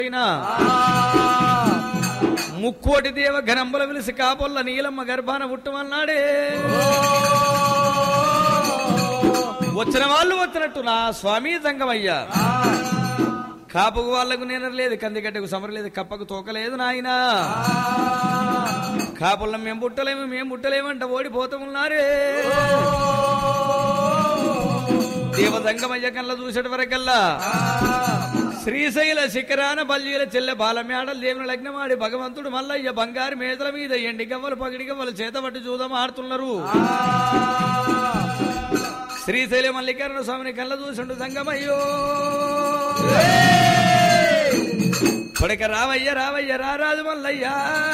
అయినా ముక్కోటి దేవ ఘనంబల విలిసి కాపొల్ల నీలమ్మ గర్భాన పుట్టమన్నాడే వచ్చిన వాళ్ళు వచ్చినట్టు నా స్వామి జంగమయ్యా కాపుకు వాళ్లకు నేనలేదు కందిగడ్డకు సమరలేదు కప్పకు తోకలేదు నాయనా కాపుల్లో మేము పుట్టలేము మేము పుట్టలేమంట ఓడిపోతామున్నారే దేవదంగమయ్య కళ్ళ చూసేటి వరకల్లా శ్రీశైల శిఖరాన బల్లీల చెల్లె బాలమేడల దేవుని లగ్నమాడి భగవంతుడు మల్లయ్య బంగారు మేదల మీద ఎండి గవ్వలు పగిడి గవ్వలు చేతబట్టి చూద్దాం ఆడుతున్నారు శ్రీశైల మల్లికార్జున స్వామిని కళ్ళ చూసిండు సంగమయ్యో కొడక రావయ్య రావయ్య రారాజు మల్లయ్య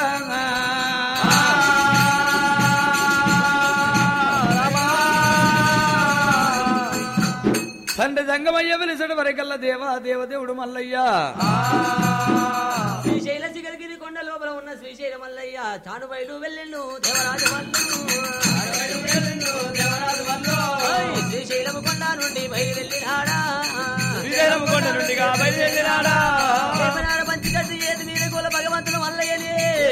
తండ్రి సంగమయ్య పిలిచడు వరకల్లా దేవా దేవదేవుడు మల్లయ్య శ్రీశైల శిఖరగిరి కొండ లోపల ఉన్న శ్రీశైల మల్లయ్య చానుబైలు వెళ్ళిండు దేవరాజు ఓయ్, శ్రీశైలము కొండ నుండి బయలు వెళ్ళినాడా శ్రీశైలముకొండ నుండిగా బయలుదేరినాడా. దేవనాడ పంచికట్టు ఏది మీద కుల భగవంతుడు మల్లయ్యని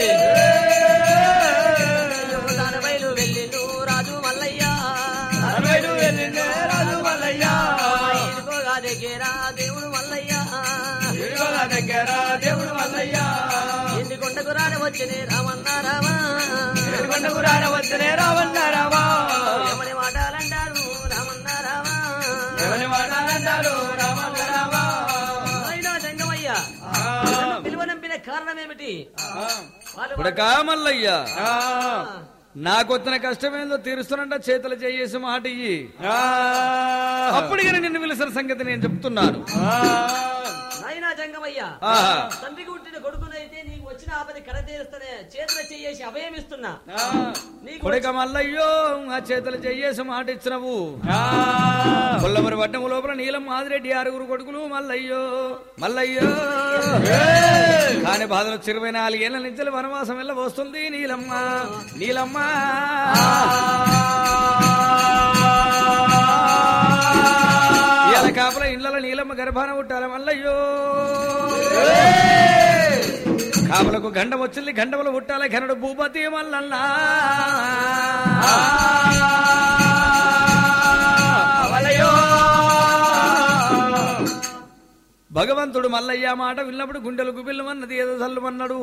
తాను బయలు వెళ్ళిండు రాజు మల్లయ్య అరవైలు వెళ్ళిండే రాజు మల్లయ్య. ఇదిగోగా దగ్గర దేవుడు మల్లయ్య ఇరువల దగ్గర దేవుడు మల్లయ్య. ఇంటి కొండకు రాన వచ్చినే రామన్న రామా ఏడుకొండకు రాన వచ్చనే రావన్న రావా. ఏమని మాటాలంటారు రామన్న రామా ఎవరి మాటలంటారు రావన్న రావా. అయినా జంగమయ్య పిలువనంపిన కారణం ఏమిటి వాళ్ళు కొడకా మల్లయ్య నాకొచ్చిన కష్టమేందో తీరుస్తున్నంట చేతులు చేయేసి మాట ఇయ్యి అప్పటికని నిన్ను పిలిచిన సంగతి నేను చెప్తున్నాను నాయనా జంగమయ్య ఆహా. తండ్రికి పుట్టిన కొడుకునైతే నీకు వచ్చిన ఆపది కడ తీరుస్తనే చేతులు చెయ్యేసి అభయం ఇస్తున్నా నీకు కొడక మల్లయ్యో ఆ చేతులు చెయ్యేసి మాట ఇచ్చినవు కొల్లమరి పట్టణం లోపల నీలం మాదిరెడ్డి ఆరుగురు కొడుకులు మల్లయ్యో మల్లయ్యో కాని బాధలు ఇరవై నాలుగేళ్ల నుంచి వనవాసం వెళ్ళ వస్తుంది నీలమ్మ నీలమ్మ ఇవాళ కాపల ఇళ్ళలో నీలమ్మ గర్భాన పుట్టాల మల్లయ్యో కాపలకు గండం వచ్చింది గండములు పుట్టాల ఘనుడు భూపతి మల్లన్నా భగవంతుడు మల్లయ్య మాట విన్నప్పుడు గుండెలు గుబిల్లమన్నది ఏదో చల్లుమన్నాడు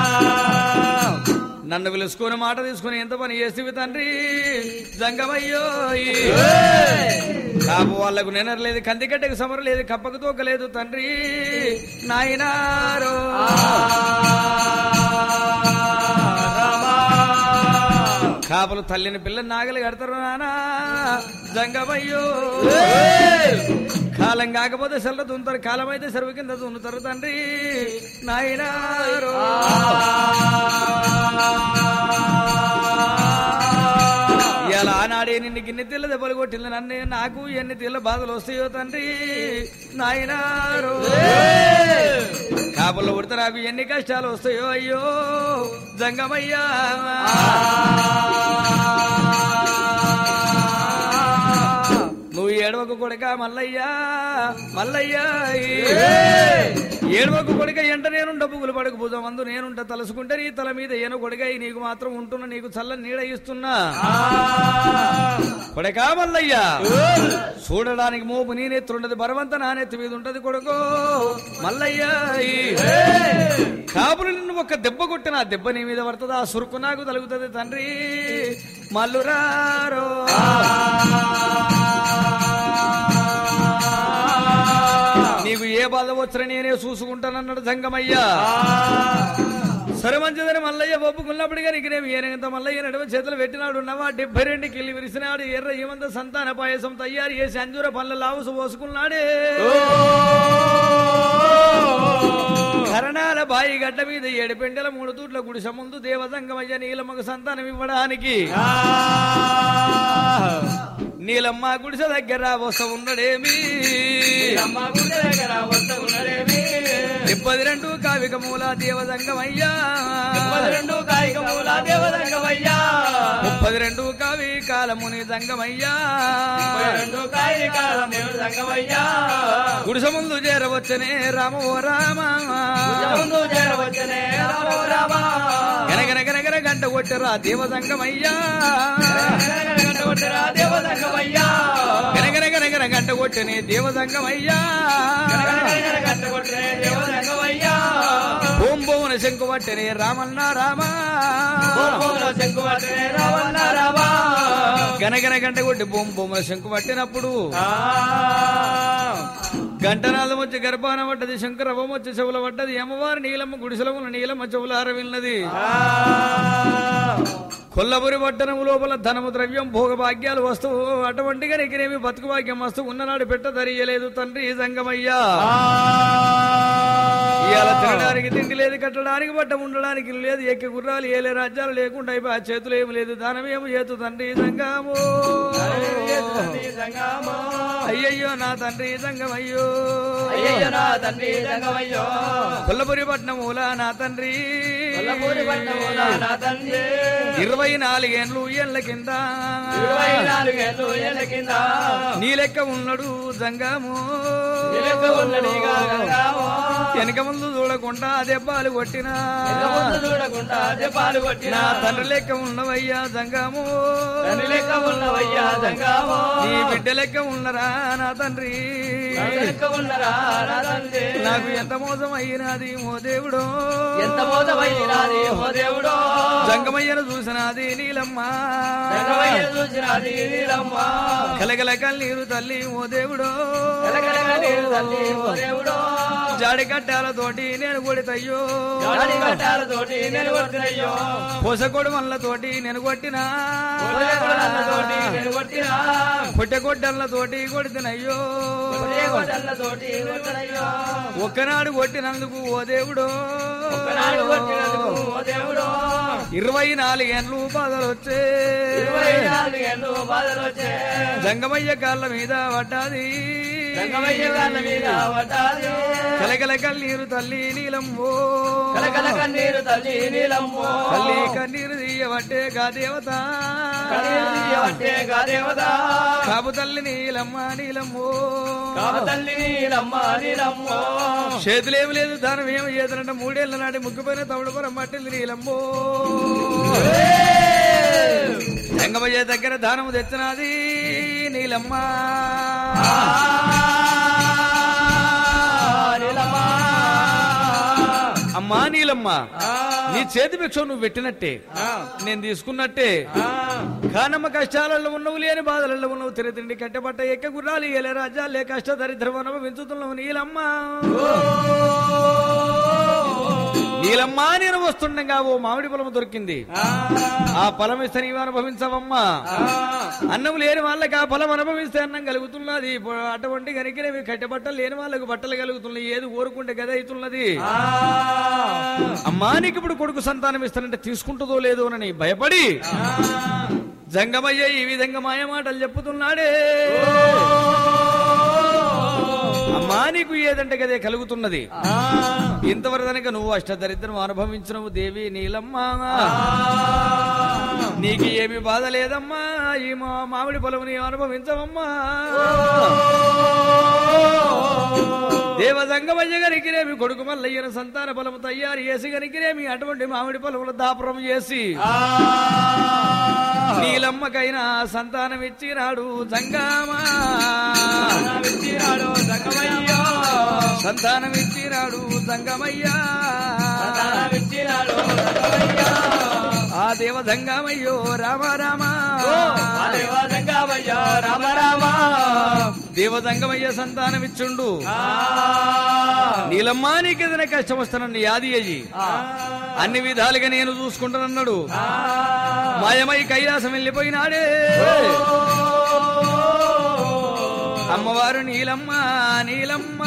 నన్ను పిలుచుకుని మాట తీసుకుని ఎంత పని చేసేవి తండ్రి జంగమయ్యో కాపు వాళ్ళకు నెనరలేదు కందికట్టకు సమర లేదు కప్పకు తోకలేదు తండ్రి నాయనారో కాపలు తల్లిని పిల్లని నాగలి కడతారు నానా జంగమయ్యో కాలం కాకపోతే సెల్ల దున్నుతారు కాలం అయితే సెరువు కింద దున్నుతారు తండ్రి నాయనారో ఇలా ఆనాడే నిన్ను గిన్నె తెల్ల దెబ్బలు కొట్టింది నన్ను నాకు ఎన్ని తెల్ల బాధలు వస్తాయో తండ్రి నాయనారో కాపుల్లో ఉడితే నాకు ఎన్ని కష్టాలు వస్తాయో అయ్యో జంగమయ్యా నువ్వు ఏడవకు కొడుక మల్లయ్యా మల్లయ్యా ఏడవకు కొడుక ఎంట నేనుంట పువ్వులు పడకు భుజం అందు నేనుంట తలుసుకుంటే నీ తల మీద ఏను కొడుక నీకు మాత్రం ఉంటున్నా నీకు చల్ల నీడ ఇస్తున్నా కొడకా మల్లయ్యా చూడడానికి మోపు నీ నెత్తుండదు బరవంత నా నెత్తి మీద ఉంటది కొడుకో మల్లయ్యా కాపులు నిన్ను ఒక దెబ్బ కొట్టిన ఆ దెబ్బ నీ మీద పడుతుంది ఆ సురుకు నాకు తలుగుతుంది తండ్రి మల్లురారో నీకు ఏ బాధ వచ్చినా నేనే చూసుకుంటానన్నాడు జంగమయ్యా సరే మంచిదని మల్లయ్య ఒప్పుకున్నప్పటికీ నీకు నేను ఏనంత మల్లయ్య నడుమ చేతులు పెట్టినాడు ఉన్నవా డెబ్బై రెండు కిల్లి విరిసినాడు ఎర్ర ఏమంత సంతాన పాయసం తయారు చేసి అంజూర పళ్ళ లావుసు పోసుకున్నాడే కరణాల బాయి గడ్డ మీద ఏడు పెండల మూడు తూట్ల గుడిసె ముందు దేవసంగమయ్య నీలమ్మకు సంతానం ఇవ్వడానికి నీలమ్మ గుడిసె దగ్గర వస్త ఉన్నడేమి ఇప్పది రెండు కావిక మూల దేవదంగమయ్యా ముప్పది రెండు కాయిక మూల దేవదంగమయ్యా ముప్పది రెండు కావి కాలముని దంగమయ్యా ముప్పై రెండు కాయిక దేవుడు దంగమయ్యా గుడిస ముందు చేరవచ్చనే రామ ఓ రామ ముందు చేరవచ్చనే రామో రామా గనగన గనగన గంట కొట్టరా దేవదంగమయ్యా గంటకొట్టరా దేవదంగమయ్యా గనగన గనగన గంట కొట్టనే దేవదంగమయ్యా గంటకొట్టరే దేవదంగమయ్యా ఓం భువన శంకు పట్టనే రామన్న రామ పూర్వంలో చెక్కువట్టనే రావణ రామా గనగన గంట కొట్టి బొమ్మ బొమ్మల శంకు పట్టినప్పుడు ఆ గంటనాదం వచ్చి గర్భాన పడ్డది శంకరవం వచ్చి చెవుల పడ్డది అమ్మవారి నీలమ్మ గుడిసెలముల నీలమ్మ చెవుల అరవిన్నది కొల్లపురి పట్టణము లోపల ధనము ద్రవ్యం భోగ భాగ్యాలు వస్తువు అటువంటిగా నీకునేమి బతుకు భాగ్యం వస్తు ఉన్ననాడు పెట్ట ధరియలేదు తండ్రి సంగమయ్యా ఇవాళ తినడానికి తిండి లేదు కట్టడానికి బట్ట ఉండడానికి ఇల్లు లేదు ఎక్కి గుర్రాలు ఏలే రాజ్యాలు లేకుండా అయిపోయి ఆ చేతులు ఏమి లేదు దానం ఏమి చేతు తండ్రి సంగము అయ్యయ్యో నా తండ్రి సంగమయ్యో అయ్యయ్యో నా తండ్రి దంగమయ్యో కొల్లపురి పట్నమూల నా తండ్రి కొల్లపూరి పట్టణమున నా తండ్రి ఇరవై నాలుగేండ్లు ఏళ్ల కింద ఇరవై నాలుగేళ్ళు ఏళ్ళ కింద నీ లెక్క ఉన్నాడు జంగము నిలక ఉన్నడిగా గంగామో వెనక ముందు చూడకుండా దెబ్బలు కొట్టినా ముందు చూడకుండా దెబ్బలు కొట్టిన నా తండ్రి లెక్క ఉన్నవయ్యా జంగము తండ్రి లెక్క ఉన్నవయ్యా దంగామో నీ బిడ్డ లెక్క ఉన్నరా నా తండ్రి తండ్రి లెక్క ఉన్నరా నా తండ్రి నాకు ఎంత మోసం అయినది ఓ దేవుడు ఎంత మోసమైనాది ఓ దేవుడో జంగమయ్యను చూసినది నీలమ్మ దంగమయ్య చూసినది నీలమ్మ కలగల కన్నీరు తల్లి ఓ దేవుడు కలకలక నీరు తల్లి ఓ దేవుడో జాడి కట్టాలతోటి నేను కొడితయ్యో జాడి కట్టాలతోటి నేను కొట్టినయ్యో పొసకొడు తోటి నేను కొట్టినా తోటి నేను కొట్టినా కొట్టె కొట్టలతోటి కొడితినయ్యో తోటి కొట్టినయ్యో ఒక్కనాడు కొట్టినందుకు ఓ దేవుడు ఒకనాడు కొట్టినందుకు ఓ దేవుడో ఇరవై నాలుగేళ్ళు బాధలు వచ్చే ఇరవై నాలుగేళ్ళు బాధలు వచ్చే జంగమయ్య కాళ్ళ మీద పడ్డాది రంగమయ్య గాళ్ళ మీద పడ్డాది కలగల కన్నీరు తల్లి నీలమ్మో కలకల కన్నీరు తల్లి నీలమ్మో తల్లి కన్నీరు తీయబట్టే గా దేవత కన్నీరు తీయవట్టే గా దేవత కాపు తల్లి నీలమ్మ నీలమ్మో కామ తల్లి నీలమ్మ నీలమ్మో చేతులేమి లేదు దానం ఏమి చేతులంటే మూడేళ్ల నాటి ముగ్గుపోయిన తమిళ పొరం మట్టిల్లి నీలమ్మో రంగమయ్య దగ్గర దానము తెచ్చినది నీలమ్మ నీలమ్మ అమ్మా నీలమ్మ నీ చేతి భిక్ష నువ్వు పెట్టినట్టే నేను తీసుకున్నట్టే కానమ్మ కష్టాలలో ఉన్నవు లేని బాధలలో ఉన్నవు తిరతిండి కట్టబట్ట ఎక్క గుర్రాలు ఏలే రాజ్యాలే కష్ట దరిద్రం అనుభవించుతున్నావు నీలమ్మ నీలమ్మ నేను వస్తుండగా ఓ మామిడి పొలం దొరికింది ఆ ఫలం ఇస్తే నీవు అనుభవించవమ్మా అన్నం లేని వాళ్ళకి ఆ ఫలం అనుభవిస్తే అన్నం కలుగుతున్నది ఇప్పుడు అటువంటి కనికినవి కట్టబట్టలు లేని వాళ్ళకు బట్టలు కలుగుతున్నాయి ఏది కోరుకుంటే గద అవుతున్నది అమ్మా నీకు ఇప్పుడు కొడుకు సంతానం ఇస్తానంటే తీసుకుంటుందో లేదో అని భయపడి జంగమయ్య ఈ విధంగా మాయ మాటలు చెప్పుతున్నాడే అమ్మా నీకు ఏదంటే గదే కలుగుతున్నది ఇంతవరకు కనుక నువ్వు అష్టదరిద్రం అనుభవించినవు దేవి నీలమ్మ నీకు ఏమి బాధ లేదమ్మా ఈ మా మామిడి పొలం నీ అనుభవించవమ్మా దేవదంగమయ్య గనికినేమి కొడుకు మల్లయ్యన సంతాన పొలము తయారు చేసి గనికినేమి అటువంటి మామిడి పొలముల దాపురం చేసి నీలమ్మకైనా సంతానం ఇచ్చినాడు జంగామా విచ్చినాడు రంగమయ్యో సంతానం ఇచ్చినాడు జంగమయ్యా విచ్చినాడు రంగమయ్యో ఆ దేవదంగమయ్యో రామ రామ రంగమయ్యో రామ రామ దేవదంగమయ్య సంతానం ఇచ్చుండు నీలమ్మా నీకేదైనా కష్టం వస్తానని యాది అయ్యి అన్ని విధాలుగా నేను చూసుకుంటానన్నాడు మాయమై కైలాసం వెళ్ళిపోయినాడే అమ్మవారు నీలమ్మ నీలమ్మ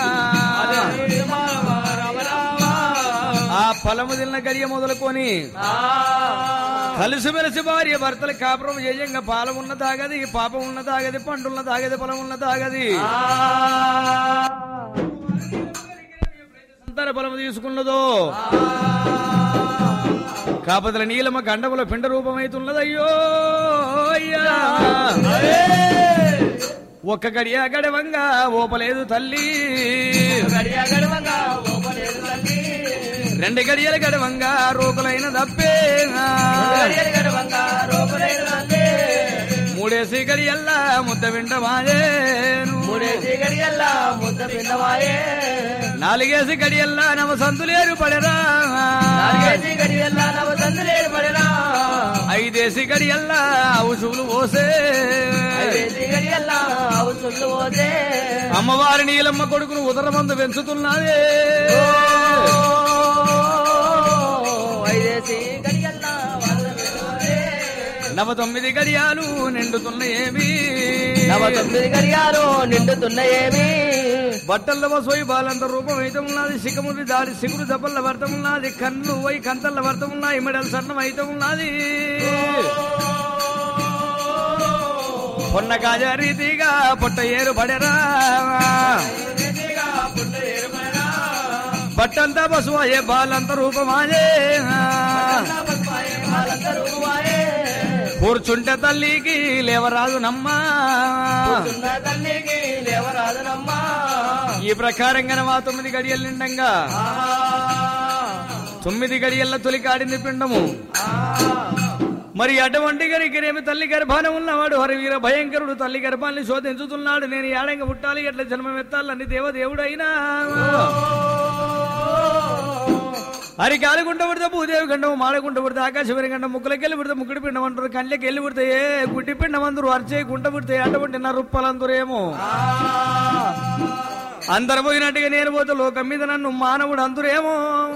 ఆ ఫలము తిన్న గడియ మొదలుకొని కలిసిమెలిసి భార్య భర్తలు కాపురం చేయంగా పాలం ఉన్న తాగది పాపం ఉన్న తాగది పండున్న తాగది పొలం ఉన్న తాగది సంతాన బలము తీసుకున్నదో కాపదల నీలమ గండముల పిండ రూపమైతున్నదయ్యో అయ్యా ఒక్క గడియ గడవంగా ఓపలేదు తల్లి గడియ గడవంగా ఓపలేదు తల్లి రెండు గడియల గడవంగా రూపులైన దప్పే గడియలు గడవంగా రూపలేదు తల్లి మూడేసి గడియల్లా ముద్ద వింట మాయేను మూడేసి గడియల్లా ముద్ద పిల్లవాయే నాలుగేసి గడియల్లా నవ సంతులేరు పడరా నాలుగేసి గడియల్లా నవ తండ్రి పడినా ఐదేసి గడియల్లా ఔషులు పోసే ఐదేసి గడియల్లా అవసరం పోతే అమ్మవారి నీలమ్మ కొడుకును ఉదరమందు పెంచుతున్నదే ఐదేసి గడియల్లా వదలవే. నవ తొమ్మిది గడియాలు నిండుతున్న ఏమి నవ తొమ్మిది గడియాలు నిండుతున్న ఏమి బట్టల వసోయి బాలంత రూపం అయితే ఉన్నది శిఖముది దాడి సిగురు దెబ్బల వర్తం ఉన్నది కన్ను వై కంతల వర్తం ఉన్నాయి మెడల్ సన్నం అయితే ఉన్నది పొన్న కాజ రీతిగా పొట్ట ఏరు పడరా బట్టంతా బసువాయే బాలంత రూపమాయే కూర్చుంటే తల్లికి లేవరాదు నమ్మా చిన్న తల్లికి లేవరాదునమ్మా ఈ ప్రకారంగా మా తొమ్మిది గడియలు నిండంగా తొమ్మిది గడియల్ల తొలికాడింది పిండము మరి అటువంటి గరికరేమి తల్లి గర్భాన ఉన్నవాడు హరివీర భయంకరుడు తల్లి గర్భాన్ని శోధించుతున్నాడు నేను ఏడంగా పుట్టాలి ఎట్లా జన్మం ఎత్తాలని దేవదేవుడైనా హరి కాలుగుంట పుడితే భూదేవి గండం మాడగుంట పుడితే ఆకాశవరి గండం ముక్కులకెళ్ళి పుడితే ముక్కుడి పిండం అంటారు కళ్ళకి వెళ్ళి పుడితే ఏ గుడ్డి పిండం అందరూ అరిచే గుంట పుడితే అటువంటి నా రుప్పలందరూ ఏమో అందరు పోయినట్టుగా నేను పోతే లోకం మీద నన్ను మానవుడు అందరేమో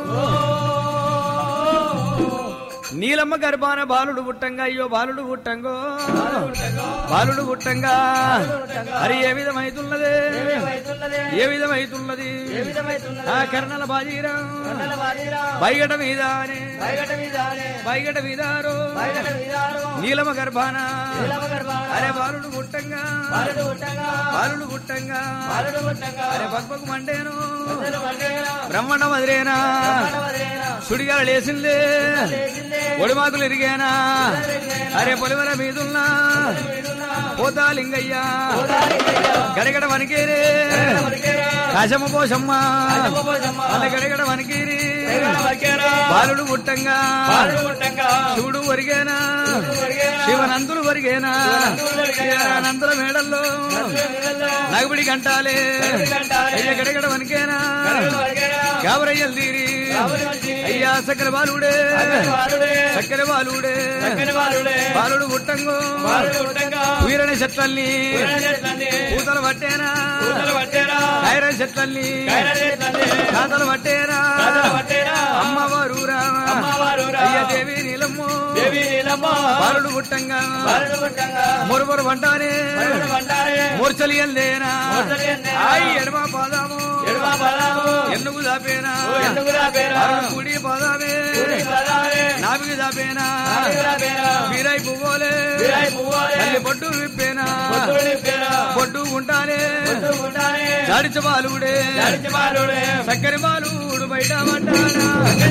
నీలమ్మ గర్భాన బాలుడు పుట్టంగా అయ్యో బాలుడు పుట్టంగో బాలుడు పుట్టంగా మరి ఏ విధమైతున్నదే ఏ విధమైతున్నది ఆ కర్ణల బాజీరా బైగట మీదానే బైగట మీదారో నీలమ గర్భాన అరే బాలుడు పుట్టంగా బాలుడు పుట్టంగా అరే పక్కకు మండేను బ్రహ్మణ మదిరేనా సుడిగాల లేసిందే ఒడిమాకులు ఇరిగేనా అరే పొలివల మీదున్నా పోతా లింగయ్య గడగడ వనికేరే కాశమ్మ పోషమ్మ వాళ్ళ గడగడ వనికేరి బాలుడు పుట్టంగా శివుడు ఒరిగేనా శివనందులు ఒరిగేనా శివనందుల మేడల్లో నగుబడి గంటాలే అయ్య గడగడ వనికేనా గాబరయ్యలు తీరి అయ్యా సక్కర బాలుడే సక్కర బాలుడే బాలుడు పుట్టంగో వీరని చెట్లల్ని పూతలు పట్టేనా ఐరన్ చెట్లల్ని కాతలు పట్టేనా అమ్మవారురా అయ్య దేవి నీలమ్మ బాలుడు పుట్టంగా మొరుమొరు వంటానే మూర్చలి ఎల్లేనా అయ్యి ఎడమ పాదాము ఎన్నుగు దాపేనా బాలుడు కుడి పాదామే నాభికి దాపేనా వీరై పువ్వులే తల్లి పొట్టు విప్పేనా పొట్టు ఉంటానే జాడిచ బాలుడే చక్కని బాలుడు బయట పడ్డానా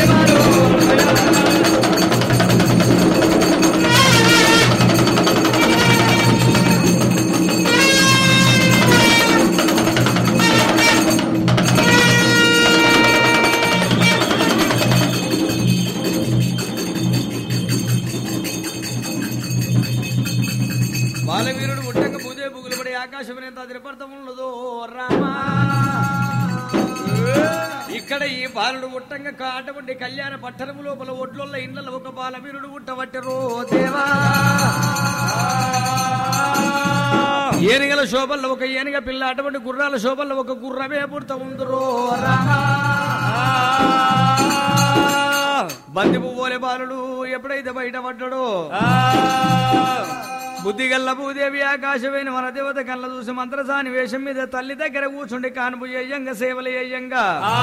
బాలవీరుడు ముట్టంగా పూజే బుగులు పడి ఆకాశం ఎంత తిరుపడతమున్నదో రామా ఇక్కడ ఈ బాలుడు ముట్టంగా కాటబడి కళ్యాణ పట్టణము లోపల ఒడ్ల ఇండ్ల ఒక బాలవీరుడు ఉట్టబట్టరో దేవా ఏనుగల శోభల్లో ఒక ఏనుగ పిల్ల అటువంటి గుర్రాల శోభల్లో ఒక గుర్రమే పుడత ఉందరో రామా బంది పువ్వులే బాలుడు ఎప్పుడైతే బయట పడ్డాడో బుద్ధి గల్ల భూదేవి ఆకాశమైన మన దేవత కళ్ళ చూసి మంత్రసాని వేషం మీద తల్లి దగ్గర కూర్చుండి కానుపు అయ్యంగా సేవలు అయ్యంగా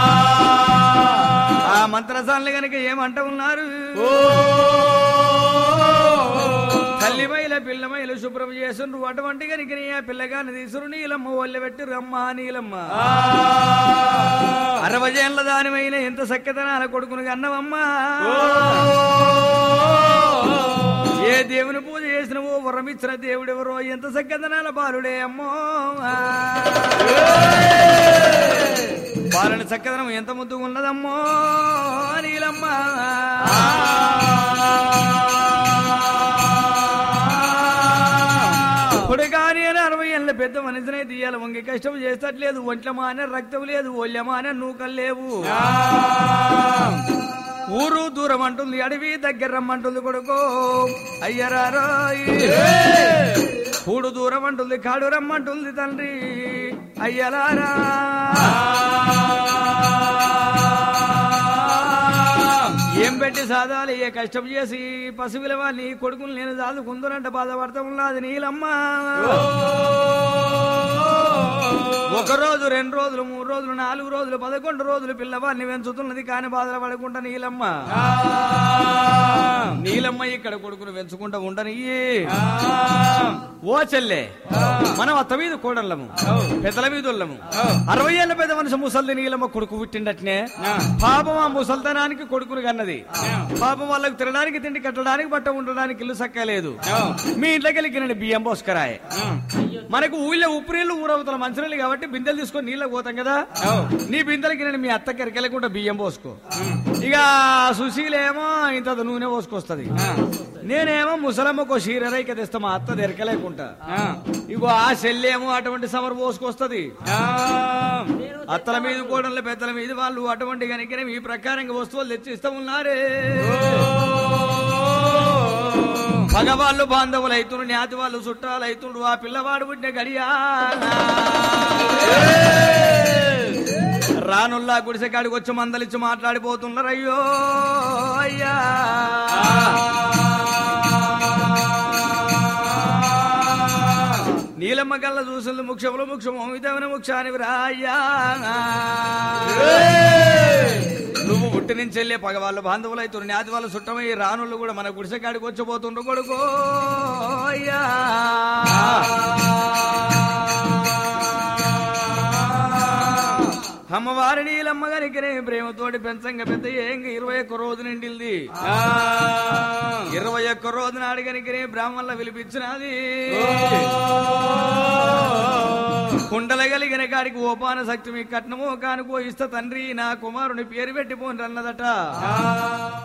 ఆ మంత్రసానులు గనక ఏమంట ఉన్నారు తల్లి మైల పిల్ల మైలు శుభ్రం చేస్తుండ్రు అటువంటి కనుక నీ ఆ పిల్లగాని తీసురు నీలమ్మ ఒళ్ళె పెట్టి రమ్మ నీలమ్మ అరవై ఏళ్ళ దానిమైన ఎంత సక్కదనాల కొడుకును కన్నవమ్మా ఏ దేవుని పూజ చేసినవో వరమిచ్చిన దేవుడెవరో ఎంత సక్కదనాల బాలుడే అమ్మో బాలుని చక్కదనం ఎంత ముద్దుగా ఉన్నదమ్మో నీలమ్మ ఇప్పుడు కానీ అని అరవై ఏళ్ళ పెద్ద మనిషినే తీయాలి వంగి కష్టం చేస్తట్లేదు ఒంట్లమానే రక్తం లేదు ఒళ్ళమానే నూకలు లేవు ఊరు దూరం అంటుంది అడవి దగ్గర రమ్మంటుంది కొడుకో అయ్యరారో కూడు దూరం అంటుంది కాడు రమ్మంటుంది తండ్రి అయ్యలారా ఏం పెట్టి సాధాలి ఏ కష్టం చేసి పసిపిల వాళ్ళని కొడుకుని నేను దాదుకుందనంట బాధపడతా ఉన్నది నీలమ్మ ఒక రోజు రెండు రోజులు మూడు రోజులు నాలుగు రోజులు పదకొండు రోజులు పిల్లవాడిని పెంచుతున్నది కాని బాధలు పడకుండా నీలమ్మ నీలమ్మ ఇక్కడ కొడుకును పెంచుకుంటా ఉండని ఓ చెల్లె మనం అత్త మీద కోడళ్ళము పెద్దల మీద వాళ్ళము అరవై ఏళ్ళ పెద్ద మనిషి ముసల్ది నీలమ్మ కొడుకు పుట్టిండట్నే పాపం ఆ ముసల్తనానికి కొడుకును కన్నది పాపం వాళ్ళకి తినడానికి తిండి కట్టడానికి బట్ట ఉండడానికి ఇల్లు సక్కలేదు మీ ఇంట్లోకి వెళ్ళి బియ్యం పోసుకరాయే మనకు ఊళ్ళో ఉప్పు నీళ్లు ఊరవుతున్న మంచినీళ్ళు కాబట్టి బిందెలు తీసుకొని నీళ్ళకి పోతాం కదా నీ బిందెలకి నేను మీ అత్తకి ఎరకెళ్ళకుండా బియ్యం పోసుకో ఇక సుశీలేమో ఇంత నూనె పోసుకొస్తది నేనేమో ముసలమ్మకో చీరరైక తెస్తా మా అత్త ఎరకలేకుంటా ఇగో ఆ చెల్లేమో అటువంటి సమర్ పోసుకొస్తది అత్తల మీద కోడళ్ళ పెద్దల మీద వాళ్ళు అటువంటి కనుక ఈ ప్రకారంగా వస్తువులు తెచ్చి ఇస్తా ఉన్నారే మగవాళ్ళు బాంధవులు అవుతుండ్రు జ్ఞాతి వాళ్ళు చుట్టాలు అవుతుండ్రు ఆ పిల్లవాడు పుట్టిన గడియా రానుల్లా గుడిసె కాడికి వచ్చి మందలిచ్చి మాట్లాడిపోతున్నారు అయ్యో అయ్యా నీలమ్మ కళ్ళ చూసింది ముఖ్యములు ముఖ్యము ఇదేమైనా ముఖ్యాని రాయ్యా నువ్వు పుట్టి నుంచి వెళ్ళే పగవాళ్ళు బాంధవులు అవుతున్నారు జ్ఞాతి వాళ్ళు చుట్టమై రానుళ్ళు కూడా మన గుడిసె కాడికి వచ్చిపోతుండ్రు కొడుకో అయ్యా అమ్మవారి నీలమ్మ గారికి ప్రేమతోటి పెంచంగా పెద్ద ఏంగ ఇరవై ఒక్క రోజు నిండిల్ది ఇరవై ఒక్క రోజు నాడు కనుకనే బ్రాహ్మణుల పిలిపించినది కుండల కలిగిన కాడికి ఓపాన శక్తి మీ కట్నమో కానుకో ఇస్త తండ్రి నా కుమారుని పేరు పెట్టిపోని అన్నదట